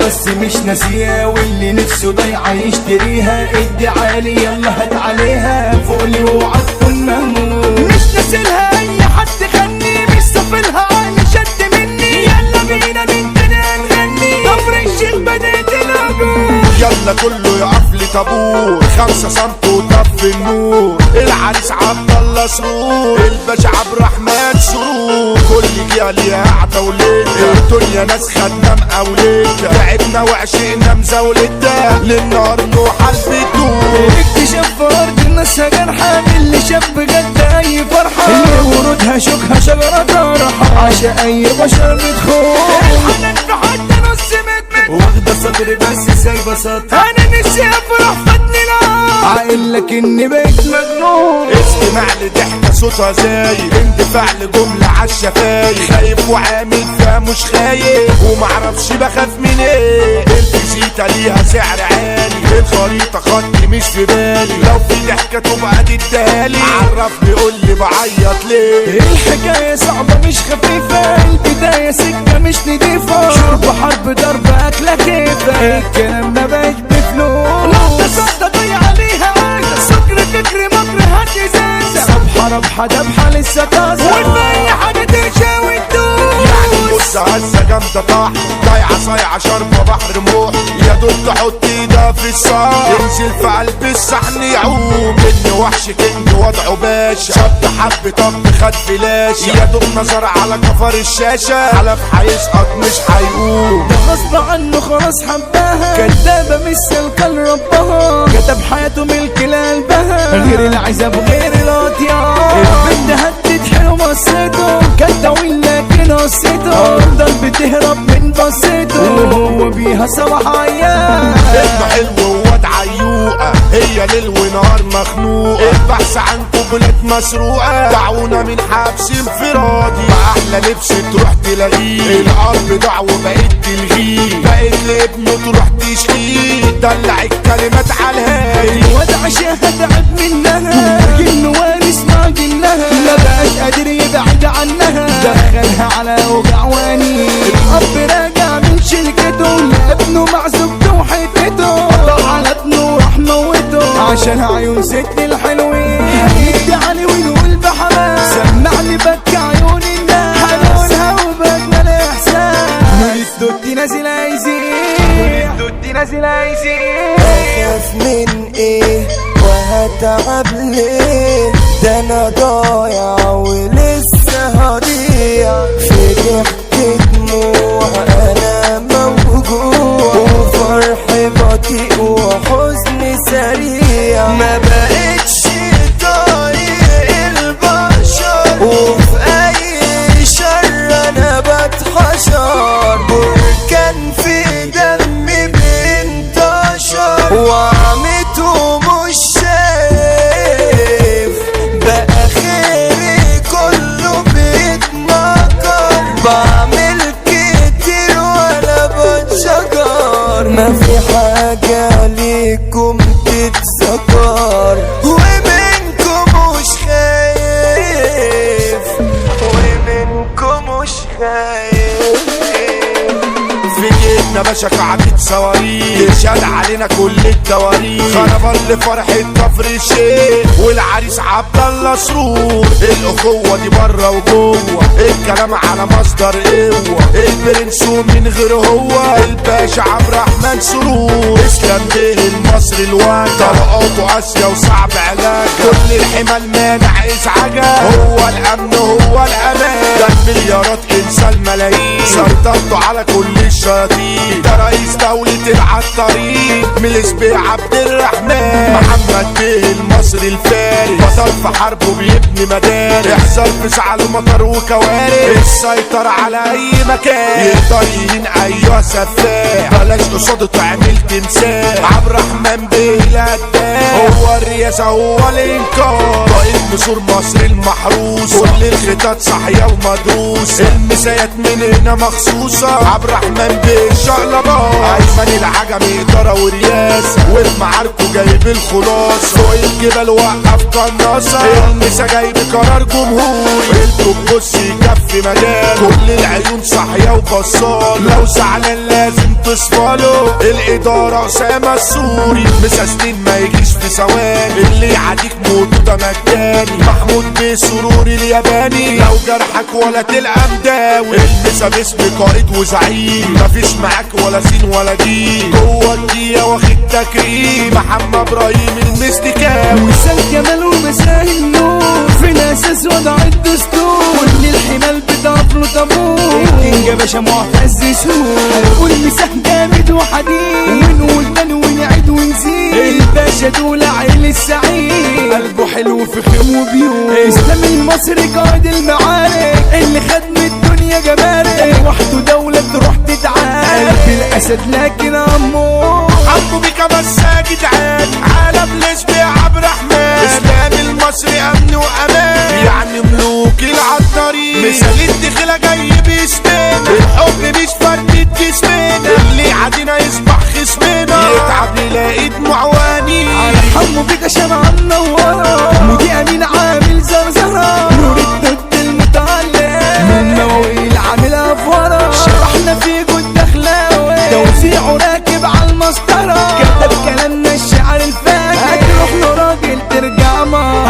بس مش ناسيها واللي نفسه ضيعة يشتريها ادي عالي يلا هات عليها فوقلي واوعى تكون مهموم مش ناسلها اي حد خني مش سافلها عقل شد مني يلا بينا بنتنا نغني كفر الشيخ بدأت الهجوم يلا كله يقف لي طابور خمسة سنت وطف النور العريس عبد الله سرور الباشا عبد الرحمن سرور كل جهة ليها قعدة وليلة الدنيا ناس خدنا مقاولتها تعبنا وعشقنا مزاولتها للنهار نوحل بدون اكتشاف في ارض الناس جرحى اللي شاف بجد اي فرحة اللي ورودها شوكها شجرة طرحة عشا اي بشر بتخون الحنان في حد نص متر واخدة سطر بس سايبة سطر انا نفسي افرح فاتني لا عاقل لكني بقيت مجنون استماع لضحكة صوتها زايد اندفاع لجملة عالشفايف خايف وعامل فيها مش خايف ومعرفش بخاف من ايه الفيزيتا ليها سعر عالي الخريطة خط مش في بالي لو في ضحكة تبقى تديهالي عرفني قول لي بعيط ليه الحكاية صعبة مش خفيفة البداية سكة مش نضيفة شرب حرب ضرب أكلة كيفة الكلام ما بقاش بفلوس لحظة صدى ضيع عليها عايزة سكر فكر مكر هات ازازة صبحة ربحة دبحة لسه طازة والباقي حاجة تشاوي يعني بص هزة جامدة طح ضايعة صايعة شاربة بحر موح يا دوب تحط ايدها في الصاع ينزل في قلب الصحن يعوم اني وحش كينج وضعه باشا شد حب طب خد فلاش يا دوب نظر على كفر الشاشة حلف هيسقط مش هيقوم غصب عنه خلاص حبها كدابة مش سلكة لربها كتب حياته ملك لقلبها غير العزب غير الاطيار البنت هدت حلو بصيته كان طويل لكن قصته افضل بتهرب من بصيته وهو بيها صباح عيان ابنه حلو وواد عيوقة هي ليل ونهار مخنوقة البحث عن قبلة مسروقة دعونا من حبس انفرادي بأحلى لبس تروح تلاقيه الأرض ضاع وبقيت تلغيه بقيت لابنه تروح تشقيه دلع الكلمات على الهادي الواد عشاها تعب منها جن وارث مع جنها ما بقاش قادر يبعد عنها دخلها على وجع واني الاب راجع من شركته لابنه مع زوجته وحيفته قطع على ابنه وراح موته عشان عيون ست الحلوين يدي علي ويقول بحماس سمعني بك عيون الناس حنونها وبجمل احساس الدود نازل عايزين الدود نازل عايزين اخاف من ايه وهتعب ليه ده انا ضايع ولسه هضيع في ضحك دموع انا موجوع وفرح بطيء وحزن سريع ما بقتش طايق البشر وفي اي شر انا بتحشر بركان في دمي بينتشر وعمته مش شايف بقى خيري كله بيتنكر بعمل كتير ولا بتشكر ما في حاجة ليكم تتذكر ومنكم مش خايف ومنكم مش خايف في جيتنا باشا قعدة صواريخ يشهد علينا كل التواريخ خربان لفرحة كفر الشيخ والعريس عبد الله سرور الاخوة دي بره وجوه الكلام على مصدر قوة البرنس ومن غير هو الباشا عبد الرحمن سرور اسلام بيه المصري الواد طلقاته اسيا وصعب علاجها كل الحمال مانع ازعاجها هو الامن هو الامان ده المليارات انسى الملايين سيطرته على كل الشياطين ده رئيس دولة العطارين من الاسبيع عبد الرحمن محمد بيه المصري الفارس بطل في حربه بيبني مدارس يحصل في زعل مطر وكوارث السيطر على اي مكان يقدر يهين ايها سفاح بلاش قصاده تعمل تمثال عبد الرحمن بيه الهداف هو الرئاسة هو الانكار قائد نسور مصر المحروسة كل الخطط صاحية ومدروسة المسايات من هنا مخصوصة عبد الرحمن بيه شقلبات ايمن العجمي ادارة ورياسة وفي معاركه جايب الخلاصة فوق الجبل وقف قناصة المسا جايب قرار جمهوري التوب بص يكفي مجال كل العيون صاحية وبصال لو زعلان لازم تصفاله الإدارة أسامة السوري مساسنين ما يجيش في ثواني اللي يعاديك موته ده مجاني محمود بسروري الياباني لو جرحك ولا تلقى مداوي المسا باسم قائد وزعيم مفيش معاك ولا سين ولا دين جوه الدقيقة واخد تكريم محمد ابراهيم المستكاوي مثال جمال ومساه النور في الاساس وضع الدستور كل الحمال بتقف له طابور الكينج يا باشا معتز سور هنقول مساه جامد وحديد ونقول من ونعيد ونزيد الباشا دول عيل السعيد قلبه حلو في خيم وبيوت اسلام المصري قائد المعارك اللي خد من الدنيا جمارك وحده دولة تروح تتعارك قلب الاسد لكن امور عمو بيكا مساجد عاد عالم لسبي عبد الرحمن اسلام المصري امن وامان يعني ملوك العطارين مثال الدخله جاي باسمنا الحب مش فرد جسمنا اللي عادينا يصبح خصمنا يتعب يلاقي دموع وانين على حمو بيك شمعة منورة مودي أمين عامل زرزرة نور الدود المتعلق من مواويل عامل أفورة شرحنا في جود دخلاوي توزيعه راكب على المسطرة كتب كلامنا الشعر الفاجر هتروح له راجل ترجع ما